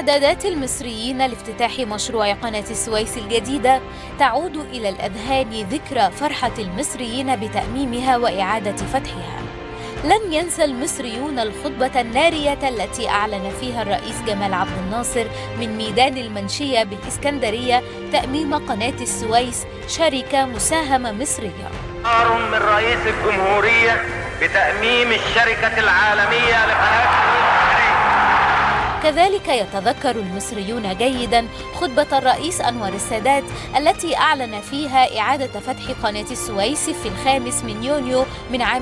استعدادات المصريين لافتتاح مشروع قناة السويس الجديدة تعود إلى الأذهان ذكرى فرحة المصريين بتأميمها وإعادة فتحها لن ينسى المصريون الخطبة النارية التي أعلن فيها الرئيس جمال عبد الناصر من ميدان المنشية بالإسكندرية تأميم قناة السويس شركة مساهمة مصرية قرار من رئيس الجمهورية بتأميم الشركة العالمية لقناة السويس كذلك يتذكر المصريون جيدا خطبة الرئيس أنور السادات التي أعلن فيها إعادة فتح قناة السويس في الخامس من يونيو من عام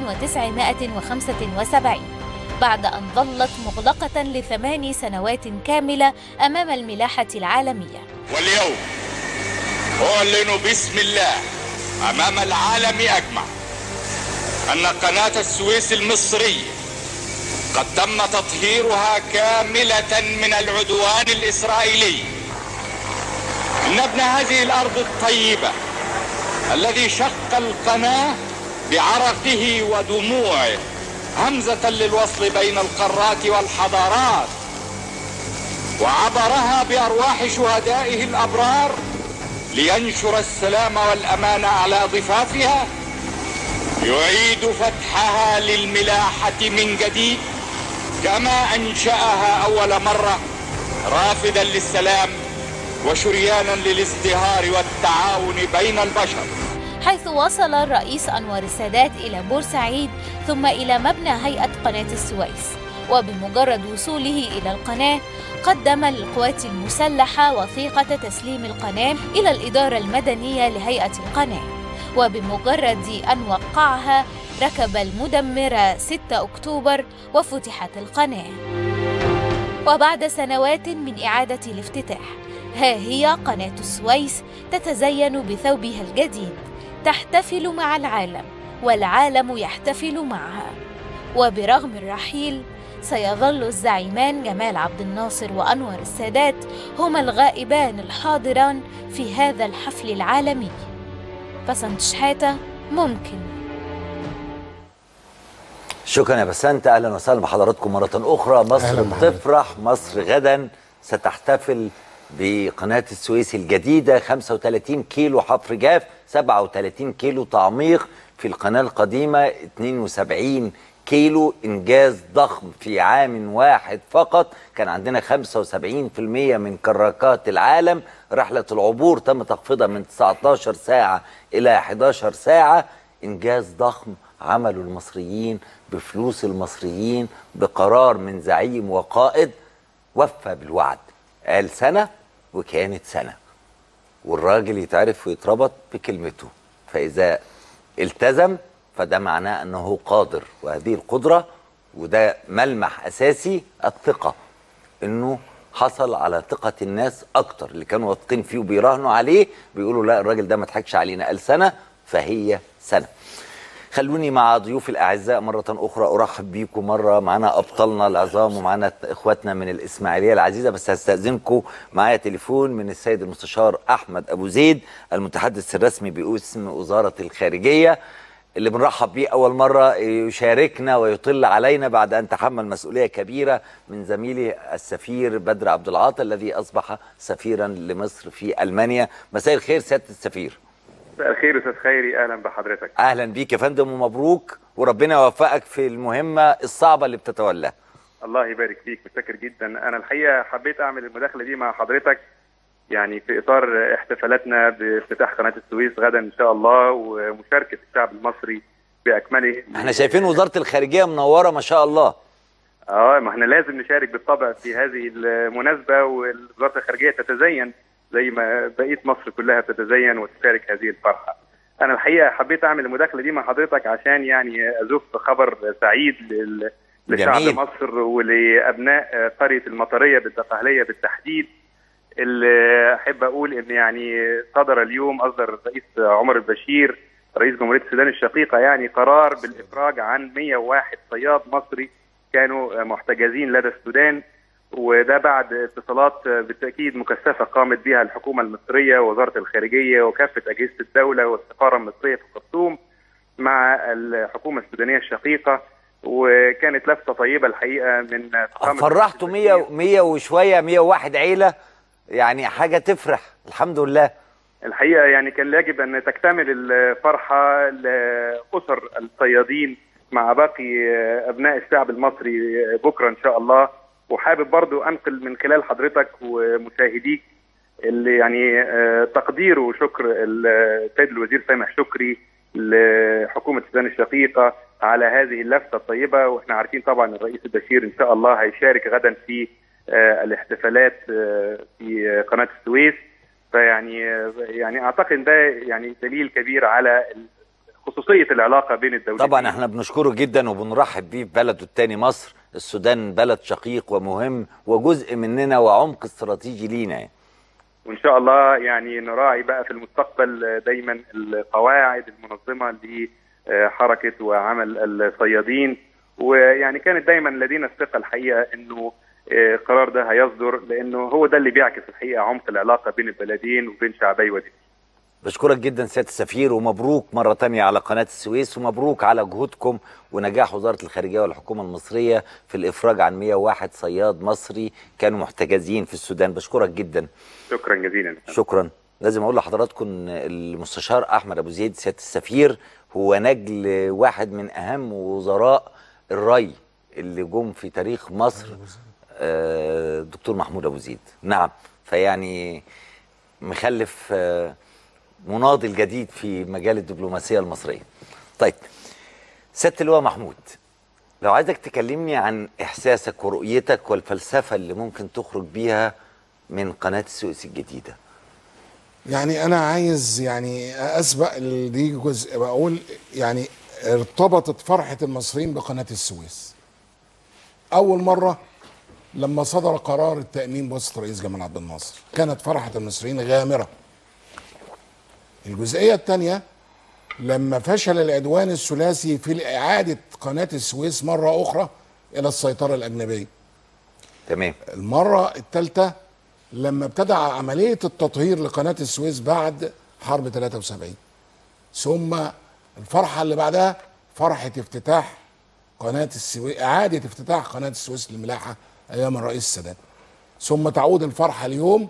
1975 بعد أن ظلت مغلقة لثماني سنوات كاملة أمام الملاحة العالمية واليوم أعلن باسم الله أمام العالم أجمع أن قناة السويس المصرية قد تم تطهيرها كاملة من العدوان الإسرائيلي إن ابن هذه الأرض الطيبة الذي شق القناة بعرقه ودموعه همزة للوصل بين القارات والحضارات وعبرها بأرواح شهدائه الأبرار لينشر السلام والأمان على ضفافها يعيد فتحها للملاحة من جديد كما أنشأها أول مرة رافدا للسلام وشريانا للازدهار والتعاون بين البشر حيث وصل الرئيس أنور السادات إلى بورسعيد ثم إلى مبنى هيئة قناة السويس وبمجرد وصوله إلى القناة قدم للقوات المسلحة وثيقة تسليم القناة إلى الإدارة المدنية لهيئة القناة وبمجرد أن وقعها ركب المدمر 6 أكتوبر وفتحت القناة وبعد سنوات من إعادة الافتتاح ها هي قناة السويس تتزين بثوبها الجديد تحتفل مع العالم والعالم يحتفل معها وبرغم الرحيل سيظل الزعيمان جمال عبد الناصر وأنور السادات هما الغائبان الحاضران في هذا الحفل العالمي بسنت شحاتة ممكن شكرا يا بسنت اهلا وسهلا بحضراتكم مره اخرى مصر بتفرح مصر غدا ستحتفل بقناه السويس الجديده 35 كيلو حفر جاف 37 كيلو تعميق في القناه القديمه 72 كيلو انجاز ضخم في عام واحد فقط كان عندنا 75% من كراكات العالم رحله العبور تم تخفيضها من 19 ساعه الى 11 ساعه انجاز ضخم عمله المصريين بفلوس المصريين بقرار من زعيم وقائد وفى بالوعد قال سنه وكانت سنه والراجل يتعرف ويتربط بكلمته فاذا التزم فده معناه انه قادر وهذه القدره وده ملمح اساسي الثقه انه حصل على ثقه الناس اكتر اللي كانوا واثقين فيه وبيراهنوا عليه بيقولوا لا الراجل ده ما ضحكش علينا قال سنه فهي سنه خلوني مع ضيوفي الاعزاء مره اخرى ارحب بيكم مره معانا ابطالنا العظام ومعانا اخواتنا من الاسماعيليه العزيزه بس هستاذنكم معايا تليفون من السيد المستشار احمد ابو زيد المتحدث الرسمي باسم وزاره الخارجيه اللي بنرحب بيه اول مره يشاركنا ويطل علينا بعد ان تحمل مسؤوليه كبيره من زميلي السفير بدر عبد العاطي الذي اصبح سفيرا لمصر في المانيا مساء الخير سياده السفير مساء الخير استاذ خيري اهلا بحضرتك اهلا بيك يا فندم ومبروك وربنا يوفقك في المهمه الصعبه اللي بتتولاها الله يبارك فيك متشكر جدا انا الحقيقه حبيت اعمل المداخله دي مع حضرتك يعني في اطار احتفالاتنا بافتتاح قناه السويس غدا ان شاء الله ومشاركه الشعب المصري باكمله احنا شايفين وزاره الخارجيه منوره ما شاء الله اه ما احنا لازم نشارك بالطبع في هذه المناسبه ووزاره الخارجيه تتزين زي ما بقيه مصر كلها بتتزين وتشارك هذه الفرحه. انا الحقيقه حبيت اعمل المداخله دي مع حضرتك عشان يعني ازف خبر سعيد لل... لشعب جميل. مصر ولابناء قريه المطريه بالدقهليه بالتحديد اللي احب اقول ان يعني صدر اليوم اصدر الرئيس عمر البشير رئيس جمهوريه السودان الشقيقه يعني قرار بالافراج عن 101 صياد مصري كانوا محتجزين لدى السودان وده بعد اتصالات بالتاكيد مكثفه قامت بها الحكومه المصريه ووزاره الخارجيه وكافه اجهزه الدوله والسفاره المصريه في الخرطوم مع الحكومه السودانيه الشقيقه وكانت لفته طيبه الحقيقه من فخامة فرحتوا 100 100 وشويه 101 عيله يعني حاجه تفرح الحمد لله الحقيقه يعني كان يجب ان تكتمل الفرحه لاسر الصيادين مع باقي ابناء الشعب المصري بكره ان شاء الله وحابب برضو انقل من خلال حضرتك ومشاهديك اللي يعني آه، تقدير وشكر السيد الوزير سامح شكري لحكومه السودان الشقيقه على هذه اللفته الطيبه واحنا عارفين طبعا الرئيس البشير ان شاء الله هيشارك غدا في آه، الاحتفالات آه، في قناه السويس فيعني آه، يعني اعتقد ده يعني دليل كبير على خصوصيه العلاقه بين الدولتين طبعا احنا بنشكره جدا وبنرحب بيه في بلده التاني مصر السودان بلد شقيق ومهم وجزء مننا وعمق استراتيجي لينا يعني. وان شاء الله يعني نراعي بقى في المستقبل دايما القواعد المنظمه لحركه وعمل الصيادين ويعني كانت دايما لدينا الثقه الحقيقه انه آه، القرار ده هيصدر لانه هو ده اللي بيعكس الحقيقه عمق العلاقه بين البلدين وبين شعبي ودين بشكرك جدا سياده السفير ومبروك مره تانية على قناه السويس ومبروك على جهودكم ونجاح وزاره الخارجيه والحكومه المصريه في الافراج عن 101 صياد مصري كانوا محتجزين في السودان بشكرك جدا شكرا جزيلا شكرا لازم اقول لحضراتكم ان المستشار احمد ابو زيد سياده السفير هو نجل واحد من اهم وزراء الري اللي جم في تاريخ مصر آه، دكتور محمود ابو زيد نعم فيعني مخلف آه، مناضل جديد في مجال الدبلوماسيه المصريه طيب سياده اللواء محمود لو عايزك تكلمني عن احساسك ورؤيتك والفلسفه اللي ممكن تخرج بيها من قناه السويس الجديده يعني انا عايز يعني اسبق ال- دي جزء بقول يعني ارتبطت فرحه المصريين بقناه السويس اول مره لما صدر قرار التامين بواسطه رئيس جمال عبد الناصر كانت فرحه المصريين غامره الجزئيه الثانيه لما فشل العدوان الثلاثي في اعاده قناه السويس مره اخرى الى السيطره الاجنبيه تمام المرة الثالثة لما ابتدى عملية التطهير لقناة السويس بعد حرب 73 ثم الفرحة اللي بعدها فرحة افتتاح قناة السويس إعادة افتتاح قناة السويس للملاحة أيام الرئيس السادات ثم تعود الفرحة اليوم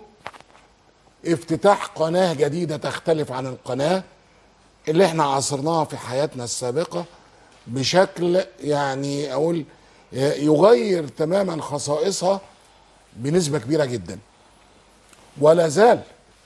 افتتاح قناة جديدة تختلف عن القناة اللي احنا عاصرناها في حياتنا السابقة بشكل يعني أقول يغير تماما خصائصها بنسبة كبيرة جدا ولا زال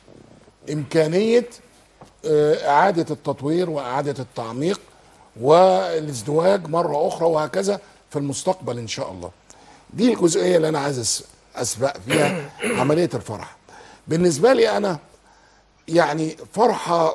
إمكانية آه، إعادة التطوير وإعادة التعميق والازدواج مرة أخرى وهكذا في المستقبل إن شاء الله دي الجزئية اللي أنا عايز أس- أسبق فيها عملية الفرح بالنسبة لي أنا يعني فرحة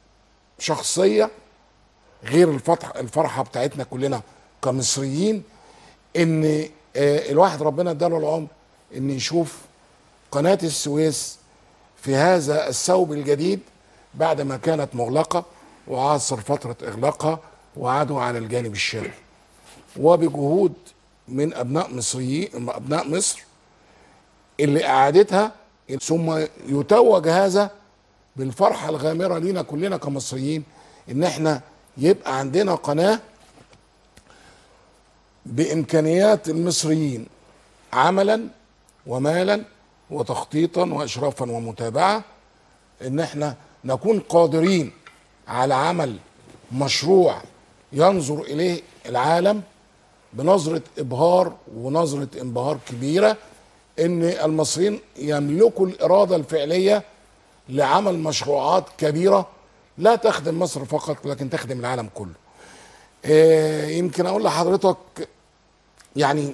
شخصية غير الفتح الفرحة بتاعتنا كلنا كمصريين ان آه، الواحد ربنا اداله العمر ان يشوف قناة السويس في هذا الثوب الجديد بعد ما كانت مغلقة وعاصر فترة إغلاقها وعادوا على الجانب الشرقي وبجهود من أبناء مصريين أبناء مصر اللي أعادتها ثم يتوج هذا بالفرحة الغامرة لينا كلنا كمصريين إن إحنا يبقى عندنا قناة بامكانيات المصريين عملا ومالا وتخطيطا واشرافا ومتابعه ان احنا نكون قادرين على عمل مشروع ينظر اليه العالم بنظره ابهار ونظره انبهار كبيره ان المصريين يملكوا الاراده الفعليه لعمل مشروعات كبيره لا تخدم مصر فقط لكن تخدم العالم كله. آه، يمكن اقول لحضرتك يعني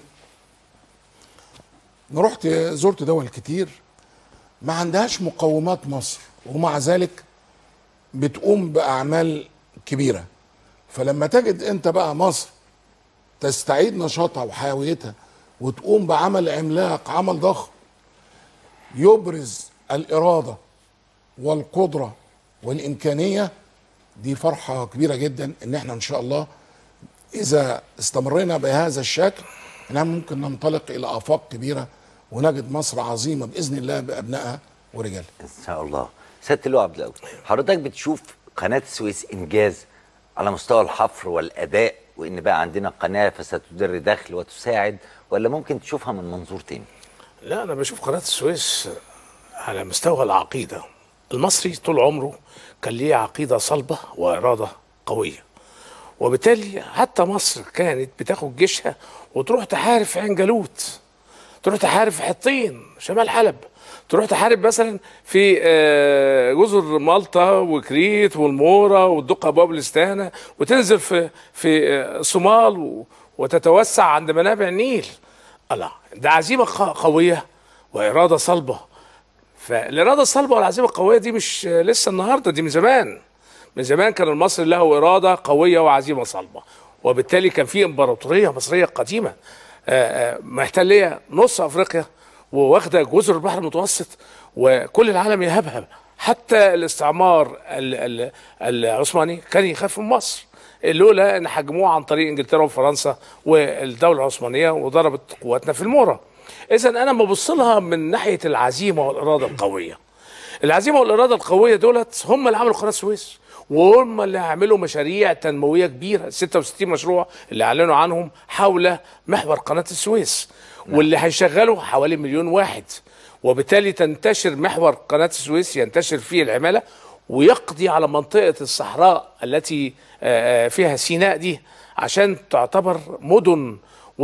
انا رحت زرت دول كتير ما عندهاش مقومات مصر ومع ذلك بتقوم باعمال كبيره فلما تجد انت بقى مصر تستعيد نشاطها وحيويتها وتقوم بعمل عملاق عمل ضخم يبرز الاراده والقدره والامكانيه دي فرحه كبيره جدا ان احنا ان شاء الله اذا استمرينا بهذا الشكل احنا ممكن ننطلق الى افاق كبيره ونجد مصر عظيمه باذن الله بابنائها ورجالها ان شاء الله سياده اللواء عبد القوي حضرتك بتشوف قناه السويس انجاز على مستوى الحفر والاداء وان بقى عندنا قناه فستدر دخل وتساعد ولا ممكن تشوفها من منظور تاني لا انا بشوف قناه السويس على مستوى العقيده المصري طول عمره كان ليه عقيده صلبه واراده قويه وبالتالي حتى مصر كانت بتاخد جيشها وتروح تحارب في عين جالوت تروح تحارب في حطين شمال حلب تروح تحارب مثلا في آه، جزر مالطا وكريت والمورا وتدق ابواب الاستانه وتنزل في في آه، الصومال و- وتتوسع عند منابع النيل الله ده عزيمه ق- قويه واراده صلبه فالاراده الصلبه والعزيمه القويه دي مش آه، لسه النهارده دي من زمان من زمان كان المصري له اراده قويه وعزيمه صلبه وبالتالي كان في امبراطوريه مصريه قديمه آه، آه، محتليه نص افريقيا وواخده جزر البحر المتوسط وكل العالم يهابها حتى الاستعمار ال- ال- العثماني كان يخاف من مصر لولا ان حجموه عن طريق انجلترا وفرنسا والدوله العثمانيه وضربت قواتنا في المورا اذا انا ببص لها من ناحيه العزيمه والاراده القويه العزيمه والاراده القويه دولت هم اللي عملوا قناه السويس وهم اللي هيعملوا مشاريع تنمويه كبيره 66 مشروع اللي اعلنوا عنهم حول محور قناه السويس واللي هيشغلوا حوالي مليون واحد وبالتالي تنتشر محور قناه السويس ينتشر فيه العماله ويقضي على منطقه الصحراء التي آه، آه، فيها سيناء دي عشان تعتبر مدن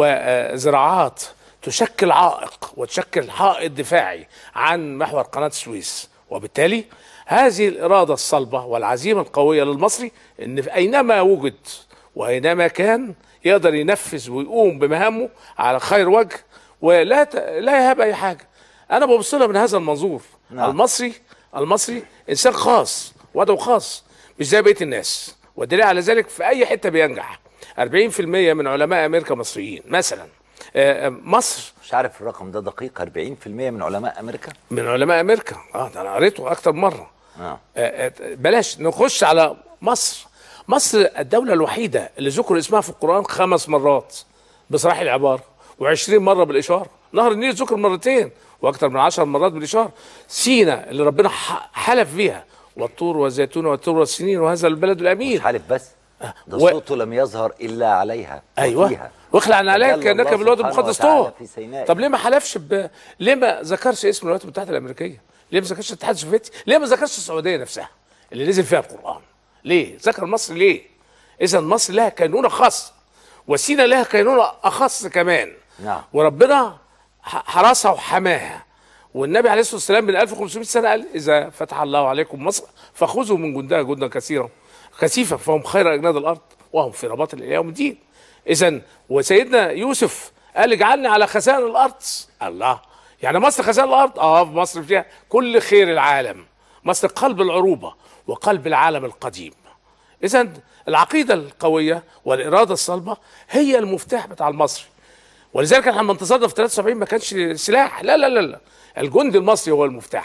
وزراعات تشكل عائق وتشكل حائط دفاعي عن محور قناة السويس وبالتالي هذه الإرادة الصلبة والعزيمة القوية للمصري إن في أينما وجد وأينما كان يقدر ينفذ ويقوم بمهامه على خير وجه ولا ت... لا يهاب أي حاجة أنا ببص لها من هذا المنظور نعم. المصري المصري إنسان خاص وضعه خاص مش زي بقية الناس والدليل على ذلك في أي حتة بينجح 40% من علماء أمريكا مصريين مثلا آه، آه، مصر مش عارف الرقم ده دقيق 40% من علماء امريكا من علماء امريكا اه ده انا قريته اكتر مره اه آه، آه، بلاش نخش على مصر مصر الدولة الوحيدة اللي ذكر اسمها في القرآن خمس مرات بصراح العبارة و20 مرة بالإشارة نهر النيل ذكر مرتين وأكثر من عشر مرات بالإشارة سينا اللي ربنا ح- حلف بيها والطور والزيتون والطور والسنين وهذا البلد الأمين مش حالف بس ده و- صوته لم يظهر الا عليها ايوه وفيها. واخلع عليك تجلى كانك الله بالواد سبحانه المقدس وتعالى طه في سيناء. طب ليه ما حلفش ب... ليه ما ذكرش اسم الولايات المتحده الامريكيه؟ ليه ما ذكرش الاتحاد السوفيتي؟ ليه ما ذكرش السعوديه نفسها اللي نزل فيها القران؟ ليه؟ ذكر مصر ليه؟ اذا مصر لها كينونه خاصه وسينا لها كينونه اخص كمان نعم. وربنا ح- حرسها وحماها والنبي عليه الصلاه والسلام من 1500 سنه قال اذا فتح الله عليكم مصر فخذوا من جندها جندا كثيرا كثيفا فهم خير اجناد الارض وهم في رباط الى يوم الدين اذا وسيدنا يوسف قال اجعلني على خزائن الارض الله يعني مصر خزائن الارض اه في مصر فيها كل خير العالم مصر قلب العروبه وقلب العالم القديم اذا العقيده القويه والاراده الصلبه هي المفتاح بتاع المصري ولذلك احنا لما انتصرنا في 73 ما كانش سلاح لا لا لا لا الجندي المصري هو المفتاح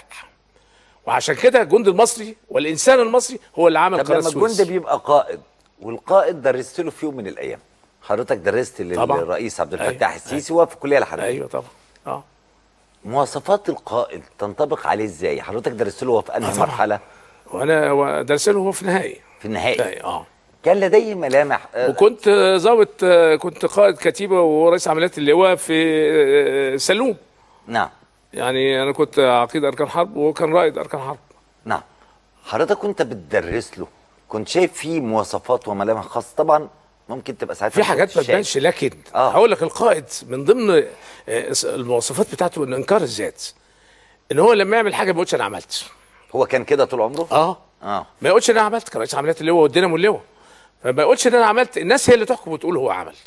وعشان كده الجندي المصري والانسان المصري هو اللي عمل طب قناه لما السويس الجندي بيبقى قائد والقائد درست له في يوم من الايام حضرتك درست طبعا. للرئيس عبد أيوة. الفتاح السيسي وهو في الكليه الحربيه ايوه طبعا اه مواصفات القائد تنطبق عليه ازاي حضرتك درست له هو في انهي آه طبعا. مرحله وانا ودرس له هو في نهائي في النهائي نهائي اه كان لديه ملامح آه، وكنت آه، ضابط آه، كنت قائد كتيبه ورئيس عمليات اللواء في آه، سلوم نعم يعني انا كنت عقيد اركان حرب وهو كان رائد اركان حرب نعم حضرتك كنت بتدرس له كنت شايف فيه مواصفات وملامح خاصه طبعا ممكن تبقى ساعتها في حاجات ما شايف. تبانش لكن آه. هقول لك القائد من ضمن آه، المواصفات بتاعته انه انكار الذات ان هو لما يعمل حاجه ما يقولش انا عملت هو كان كده طول عمره اه اه ما يقولش ان انا عملت كان رئيس عمليات اللواء والدينامو اللواء فما يقولش ان انا عملت الناس هي اللي تحكم وتقول هو عمل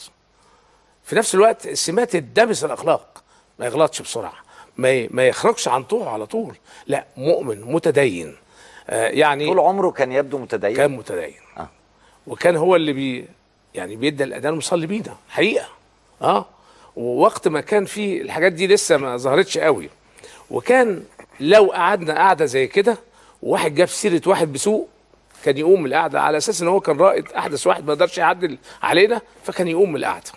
في نفس الوقت سمات الدمس الاخلاق ما يغلطش بسرعه ما ي- ما يخرجش عن طوعه على طول لا مؤمن متدين آه يعني طول عمره كان يبدو متدين كان متدين آه. وكان هو اللي بي يعني بيدى الاذان المصلي بينا حقيقه اه ووقت ما كان في الحاجات دي لسه ما ظهرتش قوي وكان لو قعدنا قعده زي كده وواحد جاب سيره واحد بسوء كان يقوم من القعده على اساس ان هو كان رائد احدث واحد ما يقدرش يعدل علينا فكان يقوم من القعده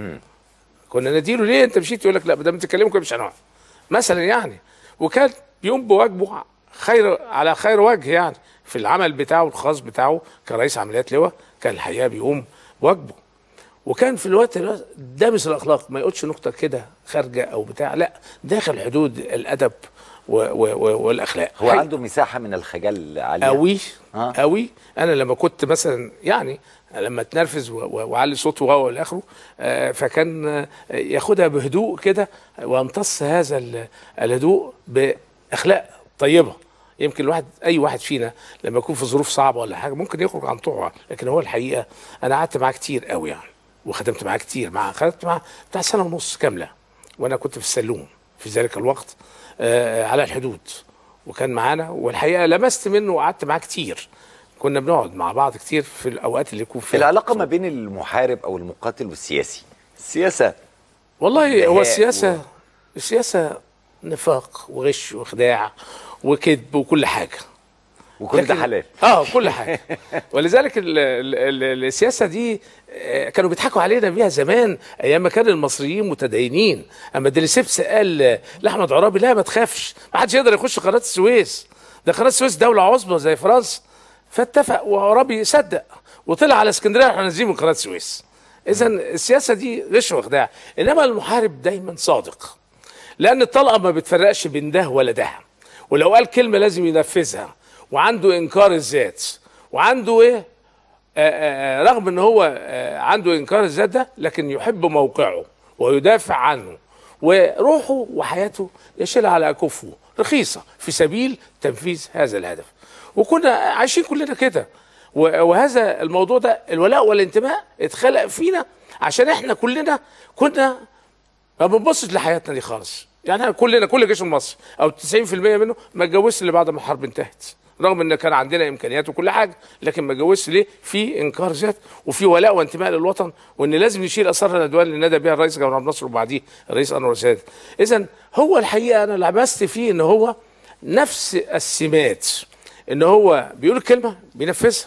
كنا نديله ليه انت مشيت يقول لك لا ما دام تكلمكم مش هنقعد مثلا يعني وكان بيقوم بواجبه خير على خير وجه يعني في العمل بتاعه الخاص بتاعه كرئيس عمليات لواء كان الحقيقه بيقوم بواجبه وكان في الوقت ده دامس الاخلاق ما يقولش نقطه كده خارجه او بتاع لا داخل حدود الادب و و و والاخلاق هو حقيقي. عنده مساحه من الخجل عاليه قوي آه. قوي انا لما كنت مثلا يعني لما اتنرفز و- و- واعلي صوتي وهو الى اخره آه، فكان آه، ياخدها بهدوء كده ويمتص هذا ال- الهدوء باخلاق طيبه يمكن الواحد اي واحد فينا لما يكون في ظروف صعبه ولا حاجه ممكن يخرج عن طوعه لكن هو الحقيقه انا قعدت معاه كتير قوي يعني وخدمت معاه كتير مع خدمت معاه بتاع سنه ونص كامله وانا كنت في السلوم في ذلك الوقت آه، على الحدود وكان معانا والحقيقه لمست منه وقعدت معاه كتير كنا بنقعد مع بعض كتير في الاوقات اللي يكون فيها العلاقه ما بين المحارب او المقاتل والسياسي السياسه والله هو دهاء السياسه و- السياسه نفاق وغش وخداع وكذب وكل حاجه وكل ده لكن- حلال اه كل حاجه ولذلك ال ال ال السياسه دي آه، كانوا بيضحكوا علينا بيها زمان ايام ما كان المصريين متدينين اما ديليسيبس قال آه، لاحمد عرابي لا ما تخافش ما حدش يقدر يخش قناه السويس ده قناه السويس دوله عظمى زي فرنسا فاتفق وعرابي صدق وطلع على اسكندريه احنا نازلين من قناه السويس اذا السياسه دي غش وخداع انما المحارب دايما صادق لان الطلقه ما بتفرقش بين ده ولا ده ولو قال كلمه لازم ينفذها وعنده انكار الذات وعنده ايه آه، آه، رغم ان هو آه، عنده انكار الذات ده لكن يحب موقعه ويدافع عنه وروحه وحياته يشيلها على اكفه رخيصه في سبيل تنفيذ هذا الهدف وكنا عايشين كلنا كده و- وهذا الموضوع ده الولاء والانتماء اتخلق فينا عشان احنا كلنا كنا ما بنبصش لحياتنا دي خالص يعني احنا كلنا كل جيش المصري او 90% منه ما اتجوزش الا بعد ما الحرب انتهت رغم ان كان عندنا امكانيات وكل حاجه لكن ما اتجوزش ليه في انكار ذات وفي ولاء وانتماء للوطن وان لازم نشيل اثار الادوان اللي نادى بها الرئيس جمال عبد الناصر وبعديه الرئيس انور السادات اذا هو الحقيقه انا لمست فيه ان هو نفس السمات ان هو بيقول الكلمه بينفذها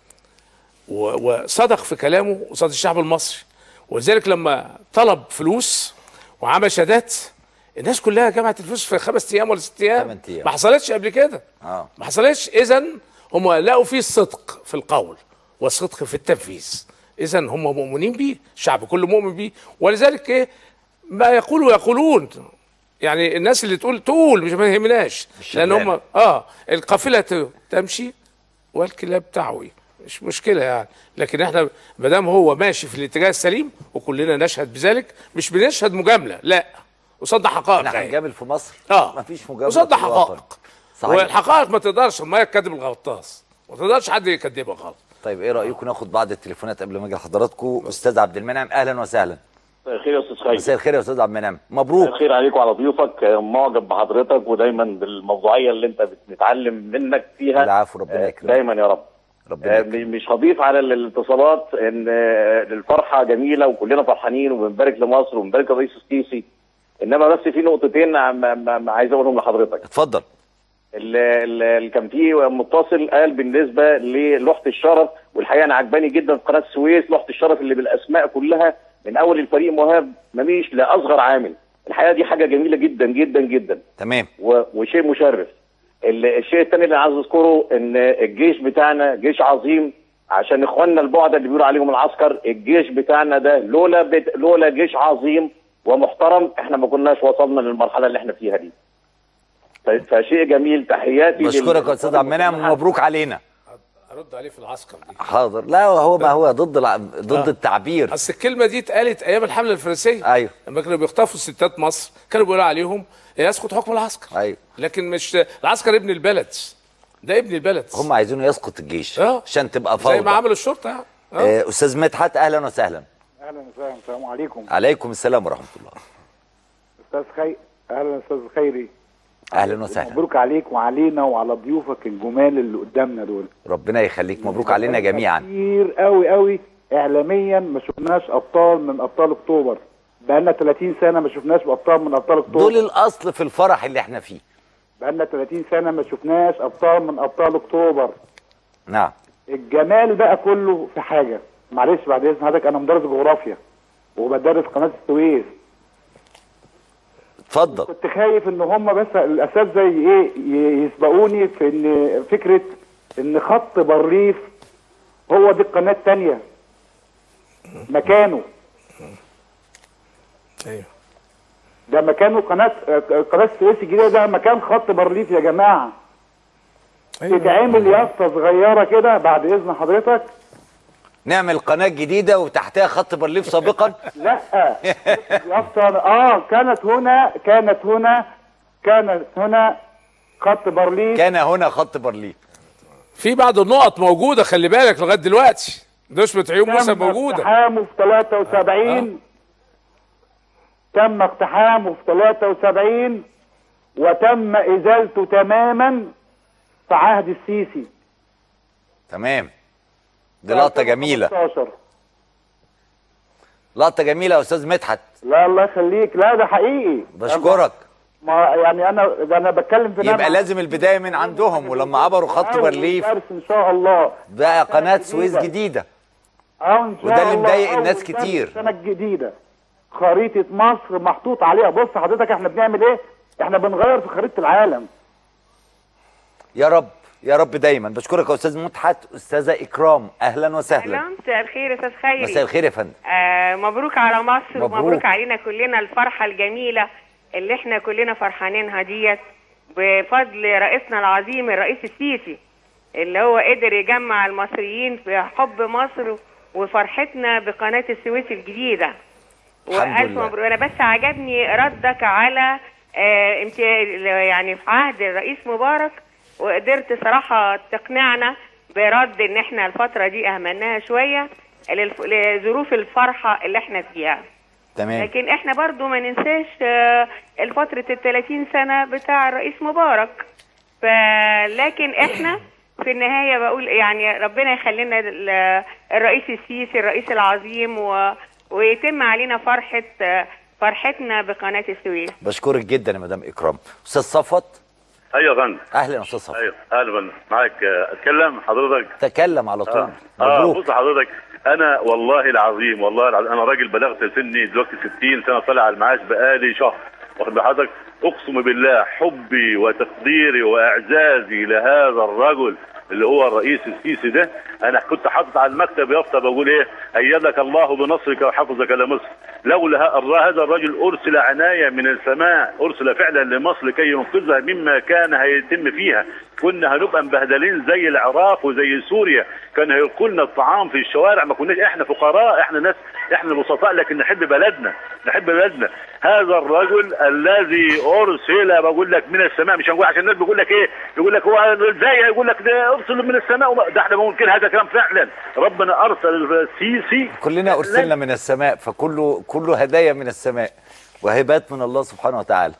و- وصدق في كلامه قصاد الشعب المصري ولذلك لما طلب فلوس وعمل شهادات الناس كلها جمعت الفلوس في خمس ايام ولا ست ايام تمن أيام. ما حصلتش قبل كده اه ما حصلتش اذا هم لقوا فيه الصدق في القول والصدق في التنفيذ اذا هم مؤمنين بيه الشعب كله مؤمن بيه ولذلك ايه ما يقولوا يقولون يعني الناس اللي تقول تقول مش ما يهمناش مش لان شغلانة. هم اه القافله ت- تمشي والكلاب تعوي مش مشكله يعني لكن احنا ما دام هو ماشي في الاتجاه السليم وكلنا نشهد بذلك مش بنشهد مجامله لا قصادنا حقائق احنا أهي. هنجامل في مصر اه مفيش مجامله قصادنا في الوطن. حقائق صحيح والحقائق ما تقدرش ما يكذب الغطاس ما تقدرش حد يكذبها خالص طيب ايه رايكم ناخد بعض التليفونات قبل ما اجي لحضراتكم استاذ عبد المنعم اهلا وسهلا مساء الخير يا استاذ خالد مساء الخير يا استاذ عبد المنعم مساء مبروك الخير عليك وعلى ضيوفك معجب بحضرتك ودايما بالموضوعيه اللي انت بنتعلم منك فيها العفو ربنا آه، يكرمك دايما يا رب ربنا آه، يكرمك مش هضيف على الاتصالات ان آه، الفرحه جميله وكلنا فرحانين وبنبارك لمصر وبنبارك للرئيس السيسي انما بس في نقطتين عم- عم- عم- عايز اقولهم لحضرتك اتفضل اللي كان في متصل قال بالنسبه للوحه الشرف والحقيقه انا عجباني جدا في قناه السويس لوحه الشرف اللي بالاسماء كلها من اول الفريق مهاب مميش لاصغر عامل الحقيقه دي حاجه جميله جدا جدا جدا تمام و- وشيء مشرف ال- الشيء الثاني اللي عايز اذكره ان الجيش بتاعنا جيش عظيم عشان اخواننا البعده اللي بيقولوا عليهم العسكر الجيش بتاعنا ده لولا بت... لولا جيش عظيم ومحترم احنا ما كناش وصلنا للمرحله اللي احنا فيها دي ف- فشيء جميل تحياتي بشكرك لل- يا استاذ عبد المنعم ومبروك علينا ارد عليه في العسكر دي حاضر لا هو ما هو ضد الع... ضد آه. التعبير اصل الكلمه دي اتقالت ايام الحمله الفرنسيه ايوه لما كانوا بيخطفوا ستات مصر كانوا بيقولوا عليهم يسقط حكم العسكر ايوه لكن مش العسكر ابن البلد ده ابن البلد هم عايزينه يسقط الجيش آه. عشان تبقى زي فوضى ما عملوا الشرطه يعني. آه. آه، استاذ مدحت اهلا وسهلا اهلا وسهلا السلام عليكم عليكم السلام ورحمه الله استاذ خي اهلا استاذ خيري اهلا وسهلا مبروك عليك وعلينا وعلى ضيوفك الجمال اللي قدامنا دول ربنا يخليك مبروك علينا جميعا كتير قوي قوي اعلاميا ما شفناش ابطال من ابطال اكتوبر بقالنا 30 سنه ما شفناش ابطال من ابطال اكتوبر دول الاصل في الفرح اللي احنا فيه بقالنا 30 سنه ما شفناش ابطال من ابطال اكتوبر نعم الجمال بقى كله في حاجه معلش بعد اذن حضرتك انا مدرس جغرافيا وبدرس قناه السويس اتفضل كنت خايف ان هم بس الاساتذه ايه ي- يسبقوني في ان فكره ان خط بريف هو دي القناه الثانيه مكانه ايوه ده مكانه قناه آه، قناه السويس الجديده ده مكان خط بارليف يا جماعه تتعمل يافطه صغيره كده بعد اذن حضرتك نعمل قناه جديده وتحتها خط بارليف سابقا لا يافطه اه كانت هنا كانت هنا كانت هنا خط بارليف كان هنا خط بارليف في بعض النقط موجوده خلي بالك لغايه دلوقتي نشبه عيون موسى تم موجوده اقتحامه في 73 تم اقتحامه في 73 وتم ازالته تماما في عهد السيسي تمام دي لقطه جميله 15. لقطه جميله يا استاذ مدحت لا الله يخليك لا ده حقيقي بشكرك ما يعني انا ده انا بتكلم في يبقى نبع. لازم البدايه من عندهم ولما عبروا خط أول بارليف درس ان شاء الله بقى قناه سويس جديدة. جديده اه ان شاء وده اللي الله مضايق أول الناس درس كتير. السنه الجديده خريطه مصر محطوط عليها بص حضرتك احنا بنعمل ايه احنا بنغير في خريطه العالم يا رب يا رب دايما بشكرك يا استاذ مدحت استاذه اكرام اهلا اهلا وسهلا مساء الخير يا استاذ خيري مساء الخير يا فندم آه مبروك على مصر مبروك. ومبروك علينا كلنا الفرحه الجميله اللي احنا كلنا فرحانينها ديت بفضل رئيسنا العظيم الرئيس السيسي اللي هو قدر يجمع المصريين في حب مصر وفرحتنا بقناه السويس الجديده الحمد والف لله. مبروك انا بس عجبني ردك على آه امت... يعني في عهد الرئيس مبارك وقدرت صراحه تقنعنا برد ان احنا الفتره دي اهملناها شويه للف... لظروف الفرحه اللي احنا فيها تمام لكن احنا برضو ما ننساش آه، الفترة ال 30 سنة بتاع الرئيس مبارك فلكن احنا في النهاية بقول يعني ربنا يخلينا ال- الرئيس السيسي الرئيس العظيم و... ويتم علينا فرحة آه، فرحتنا بقناة السويس بشكرك جدا يا مدام اكرام استاذ صفوت ايوه يا فندم اهلا يا استاذ صفوت ايوه اهلا يا فندم معاك آه، اتكلم حضرتك تكلم على طول اه, آه مبروك بص حضرتك انا والله العظيم والله العظيم انا راجل بلغت سني دلوقتي 60 سنه طالع على المعاش بقالي شهر واخد بال حضرتك اقسم بالله حبي وتقديري واعزازي لهذا الرجل اللي هو الرئيس السيسي ده انا كنت حاطط على المكتب يافطه بقول ايه ايدك الله بنصرك وحفظك لمصر لولا ه- هذا الرجل ارسل عنايه من السماء ارسل فعلا لمصر كي ينقذها مما كان هيتم فيها كنا هنبقى مبهدلين زي العراق وزي سوريا كان هيلقوا لنا الطعام في الشوارع ما كناش احنا فقراء احنا ناس احنا بسطاء لكن نحب بلدنا نحب بلدنا هذا الرجل الذي ارسل بقول لك من السماء مش هنقول عشان الناس بيقول لك ايه يقول لك هو ازاي يقول لك ده ارسل من السماء وما- ده احنا ممكن هذا كلام فعلا ربنا ارسل السيسي كلنا ارسلنا من السماء فكله كله هدايا من السماء وهبات من الله سبحانه وتعالى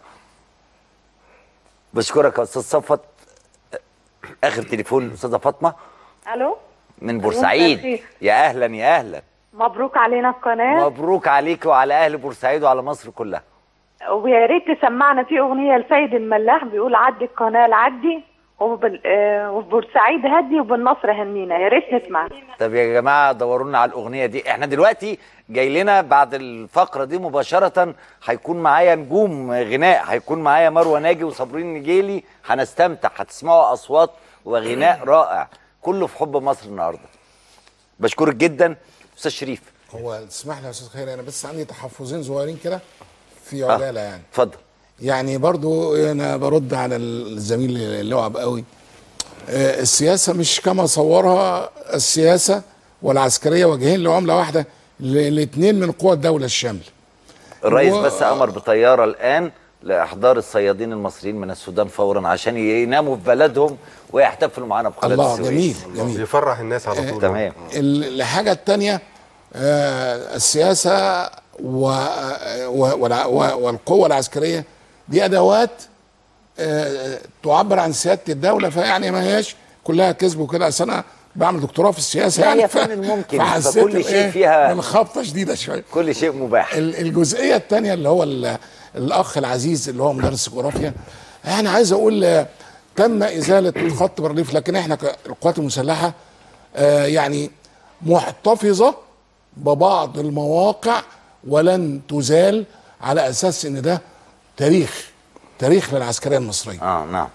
بشكرك يا استاذ صفوت اخر تليفون الاستاذه فاطمه الو من بورسعيد الخير. يا اهلا يا اهلا مبروك علينا القناه مبروك عليك وعلى اهل بورسعيد وعلى مصر كلها ويا ريت تسمعنا في اغنيه لسيد الملاح بيقول عدي القناه العدي وبال... آه، وفي بورسعيد هدي وبالنصر هنينا يا ريت نسمع طب يا جماعه دوروا لنا على الاغنيه دي احنا دلوقتي جاي لنا بعد الفقره دي مباشره هيكون معايا نجوم غناء هيكون معايا مروه ناجي وصابرين نجيلي هنستمتع هتسمعوا اصوات وغناء رائع كله في حب مصر النهارده بشكرك جدا استاذ شريف هو تسمح لي يا استاذ خير انا بس عندي تحفظين صغيرين كده في آه، عجاله يعني اتفضل يعني برضو انا برد على الزميل اللي هو قوي آه، السياسه مش كما صورها السياسه والعسكريه وجهين لعمله واحده الاثنين من قوى الدوله الشامله الرئيس و- بس امر بطياره الان لاحضار الصيادين المصريين من السودان فورا عشان يناموا في بلدهم ويحتفلوا معانا بقناه الله السويس جميل جميل يفرح الناس على طول تمام ال- الحاجة التانية آه، السياسة و... و... والع- و... والقوة العسكرية دي أدوات آه، تعبر عن سيادة الدولة فيعني ما هياش كلها كذب وكده أصل أنا بعمل دكتوراه في السياسة لا، يعني هي فن الممكن، فحسيت فكل شيء إيه، فيها- من خبطة شديدة شوية كل شيء مباح ال- الجزئيه الثانيه اللي هو ال- الاخ العزيز اللي هو مدرس الجغرافيا انا عايز اقول آه، تم ازاله خط بارليف لكن احنا كالقوات المسلحه آه، يعني محتفظه ببعض المواقع ولن تزال على اساس ان ده تاريخ تاريخ للعسكريه المصريه اه نعم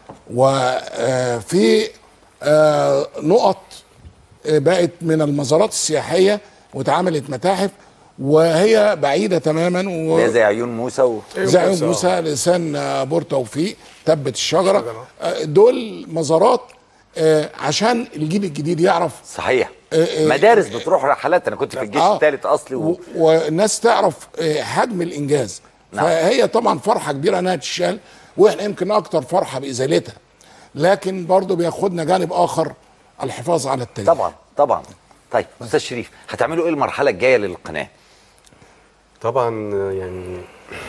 وفي نقط آه، بقت من المزارات السياحيه واتعملت متاحف وهي بعيده تماما و... اللي هي زي عيون موسى و... زي عيون موسى لسان آه، بور توفيق تبت الشجره آه، دول مزارات آه، عشان الجيل الجديد يعرف صحيح آه، آه، مدارس بتروح رحلات انا كنت في الجيش آه. الثالث اصلي و... و- والناس تعرف آه، حجم الانجاز نعم. فهي طبعا فرحه كبيره انها تشال واحنا يمكن اكتر فرحه بازالتها لكن برضه بياخدنا جانب اخر الحفاظ على التاريخ طبعا طبعا طيب استاذ شريف هتعملوا ايه المرحله الجايه للقناه طبعا يعني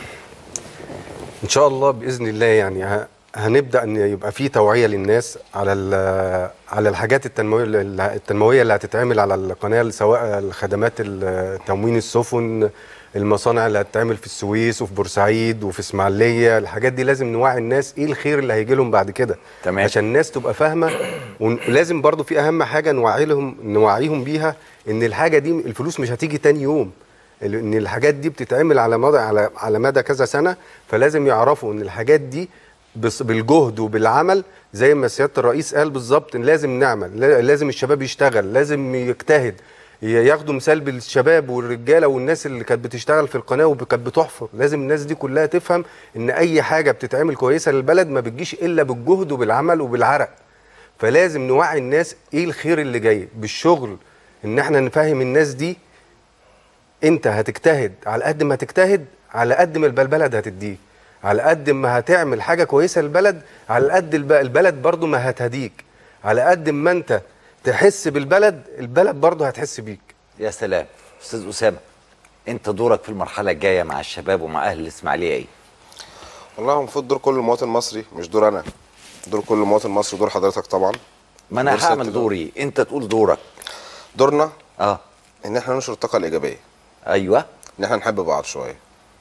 ان شاء الله باذن الله يعني ه- هنبدا ان يبقى في توعيه للناس على ال- على الحاجات التنمويه التنمويه اللي هتتعمل على القناه سواء الخدمات ال- تموين السفن المصانع اللي هتتعمل في السويس وفي بورسعيد وفي اسماعيليه الحاجات دي لازم نوعي الناس ايه الخير اللي هيجي لهم بعد كده تمام. عشان الناس تبقى فاهمه ولازم برضو في اهم حاجه نوعي لهم نوعيهم بيها ان الحاجه دي الفلوس مش هتيجي تاني يوم ال- ان الحاجات دي بتتعمل على مدى على على مدى كذا سنه فلازم يعرفوا ان الحاجات دي بس- بالجهد وبالعمل زي ما سياده الرئيس قال بالظبط إن لازم نعمل لا- لازم الشباب يشتغل لازم يجتهد ي- ياخدوا مثال بالشباب والرجاله والناس اللي كانت بتشتغل في القناه وكانت بتحفر لازم الناس دي كلها تفهم ان اي حاجه بتتعمل كويسه للبلد ما بتجيش الا بالجهد وبالعمل وبالعرق فلازم نوعي الناس ايه الخير اللي جاي بالشغل ان احنا نفهم الناس دي انت هتجتهد على قد ما هتجتهد على قد ما الب- البلد هتديك على قد ما هتعمل حاجه كويسه للبلد على قد الب- البلد برضو ما هتهديك على قد ما انت تحس بالبلد البلد برضو هتحس بيك يا سلام استاذ اسامه انت دورك في المرحله الجايه مع الشباب ومع اهل الاسماعيليه ايه والله هو المفروض دور كل مواطن مصري مش دور انا دور كل مواطن مصري دور حضرتك طبعا ما انا دور سيادة هعمل اللواء. دوري انت تقول دورك دورنا اه ان احنا ننشر الطاقه الايجابيه ايوه ان احنا نحب بعض شويه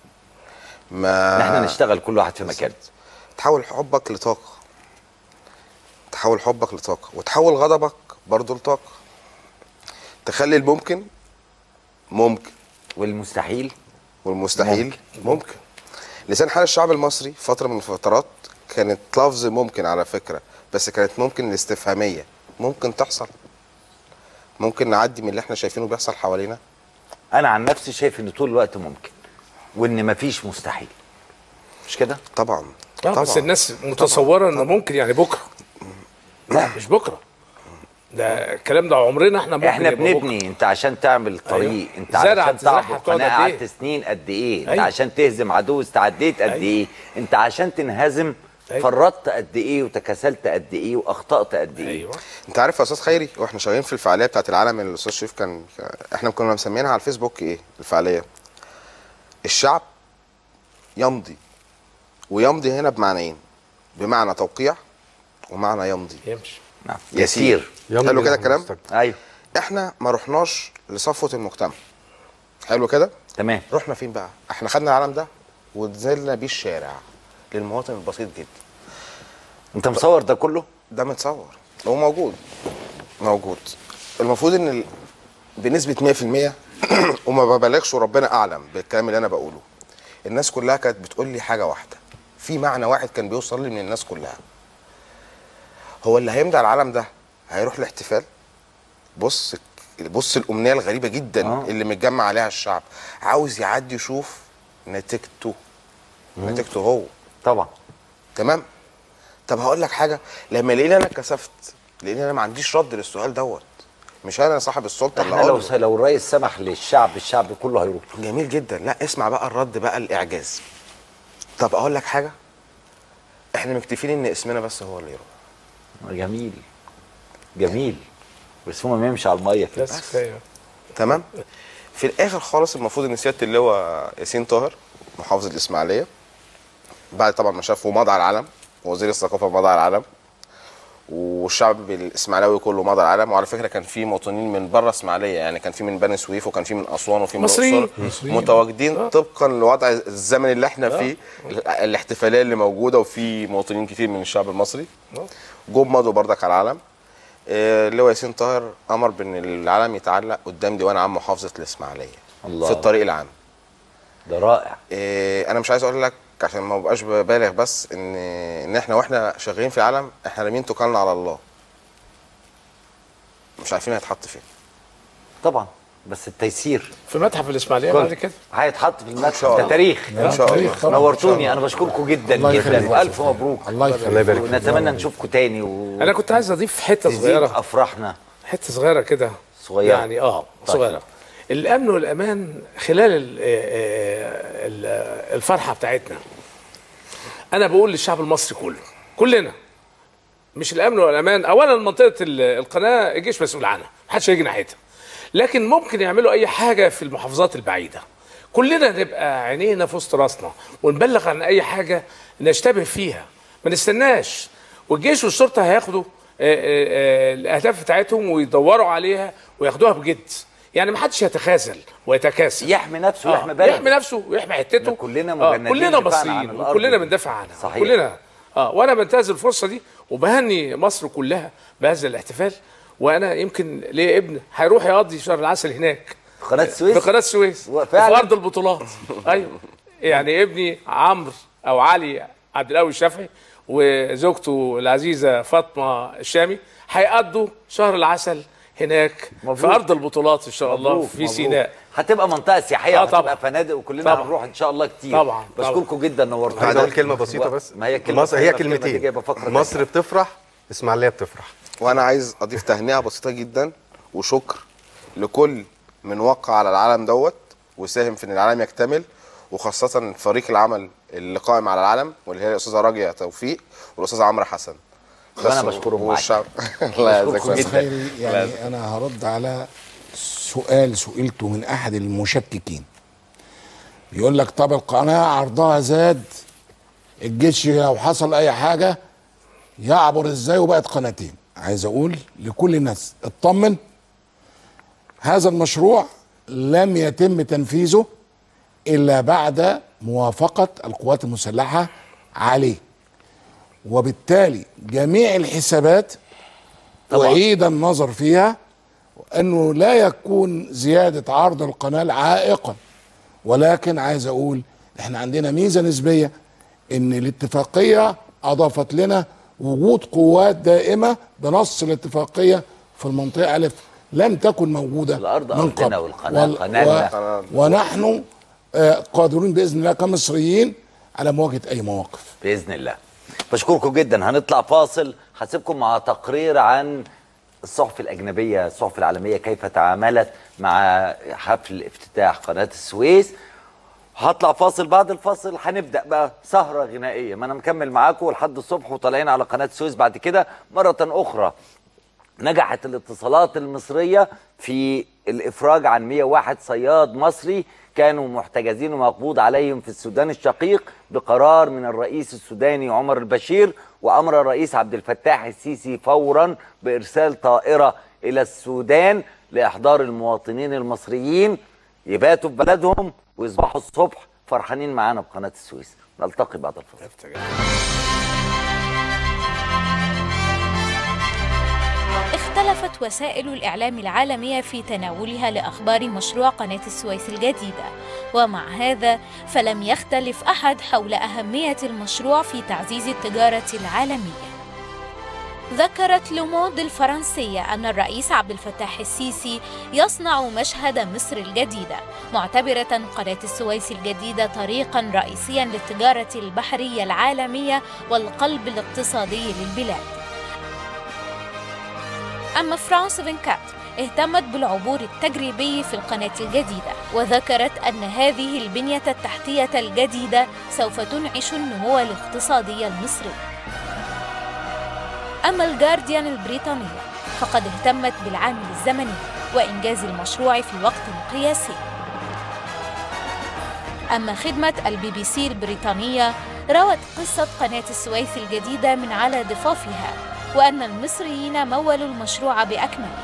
ما ان احنا نشتغل كل واحد في مكانه تحول حبك لطاقه تحول حبك لطاقه وتحول غضبك برضه لطاقه تخلي الممكن ممكن والمستحيل والمستحيل ممكن, ممكن. لسان حال الشعب المصري فتره من الفترات كانت لفظ ممكن على فكره بس كانت ممكن الاستفهاميه ممكن تحصل ممكن نعدي من اللي احنا شايفينه بيحصل حوالينا انا عن نفسي شايف ان طول الوقت ممكن وان مفيش مستحيل مش كده طبعا اه بس الناس متصوره انه ممكن يعني بكره لا مش بكره ده الكلام ده عمرنا احنا ممكن احنا يبقى بكرة. بنبني انت عشان تعمل طريق أيوة. انت زرعة عشان تزرعها تعبر بتقعد قناه قد إيه؟ قعدت سنين قد ايه انت أيوة. عشان تهزم عدو استعديت قد أيوة. ايه انت عشان تنهزم أيوة. فرطت قد ايه وتكاسلت قد ايه واخطات قد ايه ايوه انت عارف يا استاذ خيري واحنا شغالين في الفعاليه بتاعت العالم اللي الاستاذ شريف كان احنا كنا مسمينها على الفيسبوك ايه الفعاليه الشعب يمضي ويمضي هنا بمعنيين بمعنى توقيع ومعنى يمضي يمشي نعم يسير حلو كده الكلام ايوه احنا ما رحناش لصفوه المجتمع حلو كده تمام رحنا فين بقى احنا خدنا العالم ده ونزلنا بيه الشارع للمواطن البسيط جدا انت مصور ده كله ده متصور هو موجود موجود المفروض ان ال... بنسبه 100% وما ببالغش وربنا اعلم بالكلام اللي انا بقوله الناس كلها كانت بتقول لي حاجه واحده في معنى واحد كان بيوصل لي من الناس كلها هو اللي هيمضي على العالم ده هيروح الاحتفال بص بص الامنيه الغريبه جدا آه. اللي متجمع عليها الشعب عاوز يعدي يشوف نتيجته نتيجته هو طبعا تمام طب هقول لك حاجه لما لقيني انا اتكسفت لان انا ما عنديش رد للسؤال دوت مش انا صاحب السلطه اللي احنا لو اقول له. لو الرئيس سمح للشعب الشعب كله هيروح جميل جدا لا اسمع بقى الرد بقى الاعجاز طب اقول لك حاجه احنا مكتفين ان اسمنا بس هو اللي يروح جميل جميل بس هما يمشي على الميه كده بس كفايه تمام في الاخر خالص المفروض ان سياده اللواء ياسين طاهر محافظ الاسماعيليه بعد طبعا ما شافه مضى على العلم وزير الثقافه مضى على العلم والشعب الاسماعيلاوي كله مضى على العلم وعلى فكره كان في مواطنين من بره اسماعيليه يعني كان في من بني سويف وكان في من اسوان وفي من مصريين. الاقصر مصريين. متواجدين طبقا لوضع الزمن اللي احنا آه. فيه ال- الاحتفاليه اللي موجوده وفي مواطنين كتير من الشعب المصري جم مضوا بردك على العلم آه، اللواء ياسين طاهر امر بان العلم يتعلق قدام ديوان عام محافظه الاسماعيليه الله. في الطريق العام ده رائع إيه انا مش عايز اقول لك عشان ما بقاش ببالغ بس ان ان احنا واحنا شغالين في العالم احنا رامين توكلنا على الله مش عارفين هيتحط فين طبعا بس التيسير في متحف الاسماعيليه بعد كده هيتحط في المتحف شاء ده الله. تاريخ إن شاء الله. طبعاً. نورتوني انا بشكركم جدا الله جدا يخليك. والف مبروك الله يخليك الله يبارك فيك. ونتمنى نشوفكم تاني و... انا كنت عايز اضيف حته تزيد صغيره افراحنا حته صغيره كده صغيرة. يعني اه طيب. صغيره الامن والامان خلال ال- آه، ال- الفرحه بتاعتنا انا بقول للشعب المصري كله كلنا مش الامن والامان اولا منطقه ال- القناه الجيش مسؤول عنها محدش هيجي ناحيتها لكن ممكن يعملوا اي حاجه في المحافظات البعيده كلنا نبقى عينينا في وسط راسنا ونبلغ عن اي حاجه نشتبه فيها ما نستناش والجيش والشرطه هياخدوا آه، آه، آه، الاهداف بتاعتهم ويدوروا عليها وياخدوها بجد يعني ما حدش يتخاذل ويتكاسل يحمي نفسه آه، ويحمي بلده يحمي نفسه ويحمي حتته كلنا آه، مجندين كلنا دفاعاً عن مصريين الأرض وكلنا دي. بندافع عنها صحيح. كلنا اه وانا بنتهز الفرصه دي وبهني مصر كلها بهذا الاحتفال وانا يمكن ليه ابن هيروح يقضي شهر العسل هناك في قناه السويس في قناه السويس في وفعلاً؟ ارض البطولات ايوه يعني ابني عمرو او علي عبد القوي الشافعي وزوجته العزيزه فاطمه الشامي هيقضوا شهر العسل هناك مبروك. في ارض البطولات ان شاء الله مبروك، في مبروك. سيناء هتبقى منطقه سياحيه آه، وهتبقى طبعاً. فنادق وكلنا طبعاً. هنروح ان شاء الله كتير طبعاً، بشكركم جدا نورتونا عايز اقول كلمه بسيطه بس ما هي كلمه مصر هي صغيرة، الكلمة دي كلمتين جايبة فقرة مصر بتفرح اسماعيليه بتفرح وانا عايز اضيف تهنئه بسيطه جدا وشكر لكل من وقع على العالم دوت وساهم في ان العالم يكتمل وخاصه فريق العمل اللي قائم على العالم واللي هي الاستاذه راجيه توفيق والاستاذ عمرو حسن وأنا بشكرهم معاك. والشعب الله بشكركم يجزاك أستاذ خير. خيري يعني انا هرد على سؤال سئلته من احد المشككين بيقول لك طب القناه عرضها زاد الجيش لو حصل اي حاجه يعبر ازاي وبقت قناتين عايز اقول لكل الناس اطمن هذا المشروع لم يتم تنفيذه الا بعد موافقه القوات المسلحه عليه وبالتالي جميع الحسابات أعيد النظر فيها أنه لا يكون زيادة عرض القناة عائقا ولكن عايز أقول إحنا عندنا ميزة نسبية إن الاتفاقية أضافت لنا وجود قوات دائمة بنص الاتفاقية في المنطقة ألف لم تكن موجودة الأرض من أرضنا قبل والقناة وال- قناتنا. و... ونحن آه، قادرون بإذن الله كمصريين على مواجهة أي مواقف باذن الله بشكركم جدا هنطلع فاصل هسيبكم مع تقرير عن الصحف الأجنبية الصحف العالمية كيف تعاملت مع حفل افتتاح قناة السويس هطلع فاصل بعد الفاصل هنبدأ بقى سهرة غنائية ما أنا مكمل معاكم لحد الصبح وطالعين على قناة السويس بعد كده مرة أخرى نجحت الاتصالات المصرية في الإفراج عن 101 صياد مصري كانوا محتجزين ومقبوض عليهم في السودان الشقيق بقرار من الرئيس السوداني عمر البشير وأمر الرئيس عبد الفتاح السيسي فورا بإرسال طائرة إلى السودان لإحضار المواطنين المصريين يباتوا في بلدهم ويصبحوا الصبح فرحانين معانا بقناة السويس نلتقي بعد الفاصل اختلفت وسائل الإعلام العالمية في تناولها لأخبار مشروع قناة السويس الجديدة ومع هذا فلم يختلف أحد حول أهمية المشروع في تعزيز التجارة العالمية ذكرت لوموند الفرنسية أن الرئيس عبد الفتاح السيسي يصنع مشهد مصر الجديدة معتبرة قناة السويس الجديدة طريقا رئيسيا للتجارة البحرية العالمية والقلب الاقتصادي للبلاد أما فرانس 24 اهتمت بالعبور التجريبي في القناة الجديدة وذكرت أن هذه البنية التحتية الجديدة سوف تنعش النمو الاقتصادي المصري أما الجارديان البريطانية فقد اهتمت بالعامل الزمني وإنجاز المشروع في وقت قياسي أما خدمة البي بي سي البريطانية روت قصة قناة السويس الجديدة من على ضفافها وأن المصريين مولوا المشروع بأكمله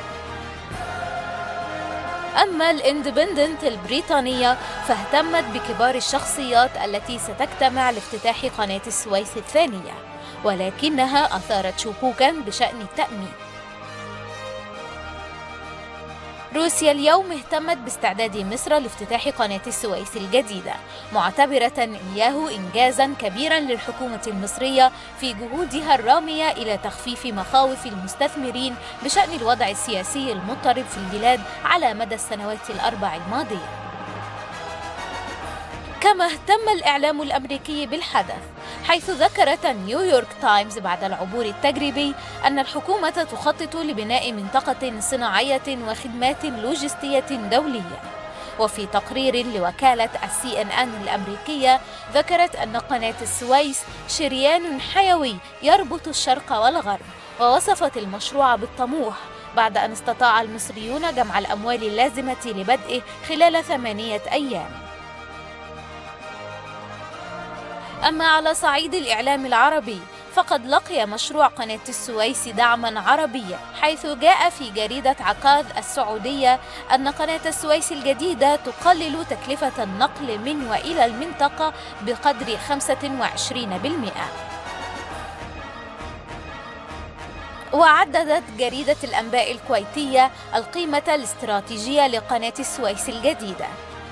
أما الاندبندنت البريطانية فاهتمت بكبار الشخصيات التي ستجتمع لافتتاح قناة السويس الثانية ولكنها أثارت شكوكا بشأن التأمين روسيا اليوم اهتمت باستعداد مصر لافتتاح قناة السويس الجديدة معتبرة إياه إنجازا كبيرا للحكومة المصرية في جهودها الرامية إلى تخفيف مخاوف المستثمرين بشأن الوضع السياسي المضطرب في البلاد على مدى السنوات الأربع الماضية كما اهتم الإعلام الأمريكي بالحدث حيث ذكرت نيويورك تايمز بعد العبور التجريبي أن الحكومة تخطط لبناء منطقة صناعية وخدمات لوجستية دولية وفي تقرير لوكالة السي ان ان الأمريكية ذكرت أن قناة السويس شريان حيوي يربط الشرق والغرب ووصفت المشروع بالطموح بعد أن استطاع المصريون جمع الأموال اللازمة لبدئه خلال ثمانية أيام أما على صعيد الإعلام العربي فقد لقي مشروع قناة السويس دعما عربيا حيث جاء في جريدة عكاظ السعودية أن قناة السويس الجديدة تقلل تكلفة النقل من وإلى المنطقة بقدر 25%. وعددت جريدة الأنباء الكويتية القيمة الاستراتيجية لقناة السويس الجديدة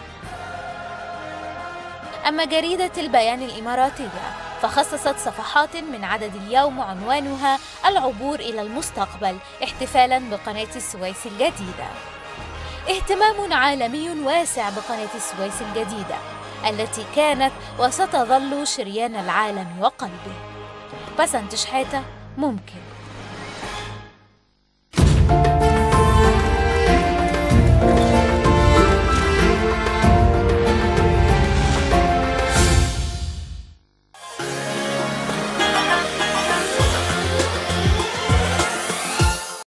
أما جريدة البيان الإماراتية فخصصت صفحات من عدد اليوم عنوانها العبور إلى المستقبل احتفالا بقناة السويس الجديدة اهتمام عالمي واسع بقناة السويس الجديدة التي كانت وستظل شريان العالم وقلبه بسنت شحاتة ممكن